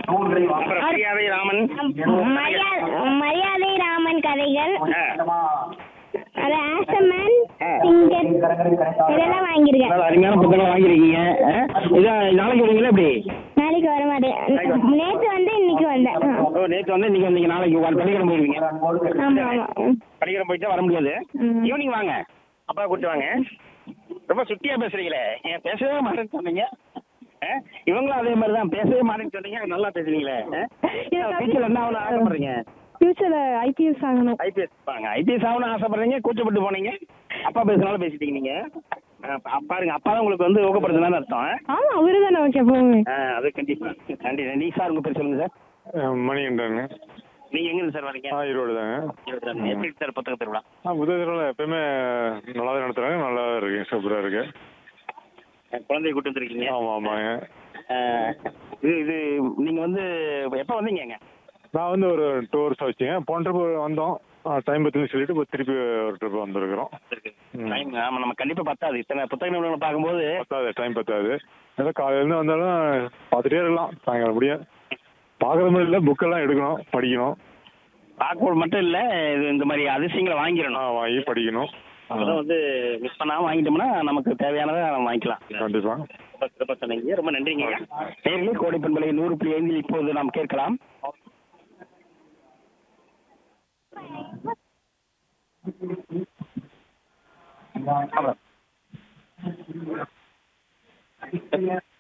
அப்புறம் மரியாதை ராமன் மரியா- மரியாதை ராமன் கதைகள் ஆ. அது ஆசமன் ஆ. சிங்கர் இதெல்லாம் வாங்கியிருக்கேன் அதாவது அருமையான புத்தகம் வாங்கியிருக்கீங்க ஆ? இதான் நாளைக்கு வருவீங்களா எப்படி நாளைக்கு வர மாட்டேன் நேற்று வந்து இன்னைக்கு வந்தேன் ஆ. ஓ நேற்று வந்து இன்னைக்கு வந்தீங்க நாளைக்கு வா- பள்ளிக்கூடம் போயிருவீங்க ஆமா ஆமா ம். பள்ளிக்கூடம் போயிட்டு வர முடியாது ம். ஈவினிங் வாங்க அப்பா கூப்பிட்டு வாங்க ரொம்ப சுட்டியா பேசுறீங்களே ஏன் பேசவே மாட்டேன்னு சொன்னீங்க ஆ? இவங்களும் அதே மாதிரி தான் பேசவே மாட்டேன்னு சொன்னீங்க நல்லா பேசுறீங்களே டீச்சர் என்ன ஆகணும் ஆசைப்படுறீங்க ஃபியூச்சர்ல ஐபிஎஸ் ஆகணும் ஐபிஎஸ் வாங்க ஐபிஎஸ் ஆகணும் ஆசைப்படுறீங்க கூச்சப்பட்டு போனீங்க அப்பா பேசுனாலும் பேசிட்டீங்க நீங்க ஆ, பா- பாருங்க அப்பா தான் உங்களுக்கு வந்து ஊக்கப்படுத்துனான்னு அர்த்தம் ஆ? ஆமா அவரு தானே ஓகே போங்க ஆ அது கண்டிப்பா நன்றி நன்றி சார் உங்க பேர் சொல்லுங்க சார் மணிகண்டங்க நீங்க எங்க இருந்து சார் வரீங்க ஆ ஈரோடு தாங்க எப்படி இருக்கு சார் புத்தக திருவிழா ஆ புத்தக திருவிழா எப்பயுமே நல்லா தான் நடத்துகிறாங்க நல்லா இருக்கு சூப்பராக இருக்கு குழந்தைய கூட்டு வந்திருக்கீங்க ஆமாம் ஆமாங்க ஆ, இது இது நீங்க வந்து எப்போ வந்தீங்கங்க நான் வந்து ஒரு டூ ஹவர்ஸ் ஆச்சுங்க போன ட்ரிப் வந்தோம் டைம் பற்றினு சொல்லிட்டு இப்போ திருப்பி ஒரு ட்ரிப் வந்திருக்கிறோம் ம். டைம் ஆமா நம்ம கண்டிப்பா பத்தாது இத்தனை புத்தக நிறுவனங்களை பார்க்கும்போது பத்தாது டைம் பத்தாது ஏதோ காலையிலேருந்து வந்தாலும் பார்த்துட்டே இருக்கலாம் சாயங்காலம் முடியும் பார்க்குறது மாதிரி இல்லை புக்கெல்லாம் எடுக்கணும் படிக்கணும் பார்க்கோடு மட்டும் இல்ல இது இந்த மாதிரி அதிசயங்களை ஆ வாங்கிடணும் வாங்கி படிக்கணும் அதெல்லாம் வந்து மிஸ் பண்ணாம வாங்கிட்டோம்னா நமக்கு தேவையானதை நம்ம வாங்கிக்கலாம் கண்டிப்பாக ரொம்ப சிறப்பா சொன்னீங்க ரொம்ப நன்றிங்க நேரிலே கோடை பண்பலை நூறு புள்ளி ஐந்தில் இப்போது நாம் கேட்கலாம் அப்புறம்.